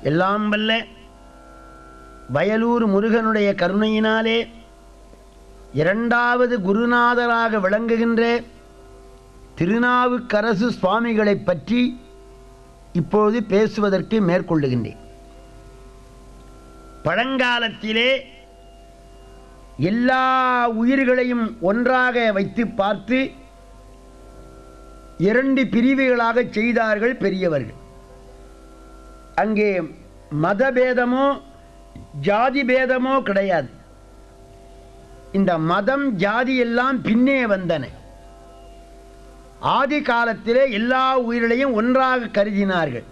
எல்லாம் வல்ல வயலூர் முருகனுடைய கருணையினாலே இரண்டாவது குருநாதராக விளங்குகின்ற திருநாவுக்கரசு சுவாமிகளைப் பற்றி இப்போது பேசுவதற்கு மேற்கொள்ளுகின்றேன் பழங்காலத்திலே எல்லா உயிர்களையும் ஒன்றாக வைத்து பார்த்து இரண்டு பிரிவுகளாக செய்தார்கள் பெரியவர்கள் அங்கே மதபேதமோ ஜாதி பேதமோ கிடையாது இந்த மதம் ஜாதி எல்லாம் பின்னே வந்தன ஆதி காலத்திலே எல்லா உயிர்களையும் ஒன்றாக கருதினார்கள்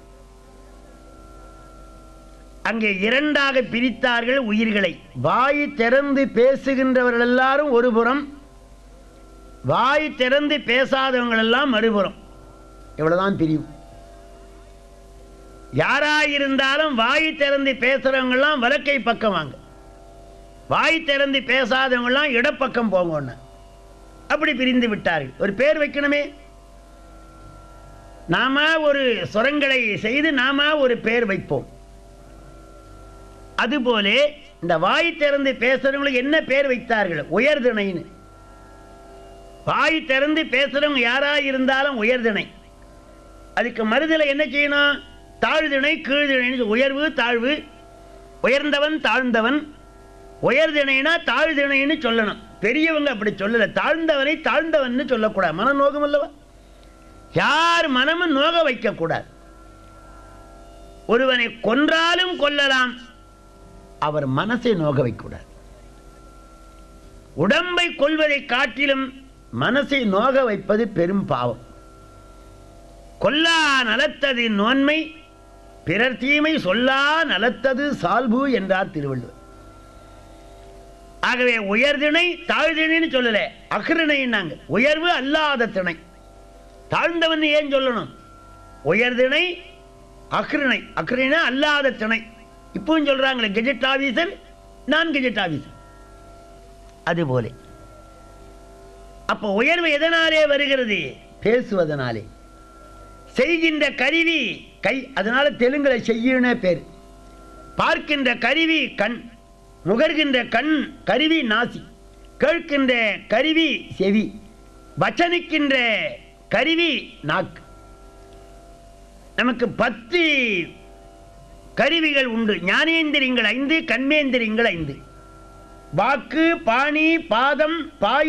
அங்கே இரண்டாக பிரித்தார்கள் உயிர்களை வாய் திறந்து பேசுகின்றவர்கள் எல்லாரும் ஒரு புறம் வாய் திறந்து பேசாதவங்கள் எல்லாம் மறுபுறம் இவ்வளவுதான் பிரிவு யாராயிருந்தாலும் வாய் திறந்து பேசுறவங்கெல்லாம் வலக்கை பக்கம் வாங்க வாய் திறந்து பேசாதவங்கெல்லாம் இடப்பக்கம் போங்கன்னு அப்படி பிரிந்து விட்டார்கள் ஒரு பேர் வைக்கணுமே நாம ஒரு சுரங்களை செய்து நாம ஒரு பேர் வைப்போம் அதுபோலே இந்த வாய் திறந்து பேசுறவங்களுக்கு என்ன பேர் வைத்தார்கள் உயர்திணைன்னு வாய் திறந்து பேசுறவங்க யாரா இருந்தாலும் உயர்திணை அதுக்கு மறுதலை என்ன செய்யணும் தாழ்திணை கீழ்திணைன்னு உயர்வு தாழ்வு உயர்ந்தவன் தாழ்ந்தவன் உயர்திணைனா தாழ்திணைன்னு சொல்லணும் பெரியவங்க அப்படி சொல்லல தாழ்ந்தவனை தாழ்ந்தவன் சொல்லக்கூடாது மன நோகம் அல்லவா யார் மனமும் நோக வைக்கக்கூடாது ஒருவனை கொன்றாலும் கொல்லலாம் அவர் மனசை நோக வைக்கக்கூடாது உடம்பை கொள்வதை காட்டிலும் மனசை நோக வைப்பது பெரும் பாவம் கொல்லா நலத்தது நோன்மை பிறர் தீமை சொல்லா நலத்தது சால்பு என்றார் திருவள்ளுவர் ஆகவே உயர்திணை தாழ்திணைன்னு சொல்லல அகிருணைன்னாங்க உயர்வு அல்லாத திணை தாழ்ந்தவன் ஏன் சொல்லணும் உயர்திணை அக்ரிணை அக்ரிணை அல்லாத திணை இப்பவும் சொல்றாங்களே கெஜெட் ஆபீசர் நான் கெஜெட் ஆபீசர் அதுபோல அப்போ உயர்வு எதனாலே வருகிறது பேசுவதனாலே செய்கின்ற கருவி கை அதனால தெலுங்குல செய்யனே பேர் பார்க்கின்ற கருவி கண் நுகர்கின்ற கண் கருவி நாசி கேட்கின்ற கருவி செவி வச்சனிக்கின்ற கருவி நாக்கு நமக்கு பத்து கருவிகள் உண்டு ஞானேந்திரியங்கள் ஐந்து கண்மேந்திரியங்கள் ஐந்து வாக்கு பாணி பாதம் பாய்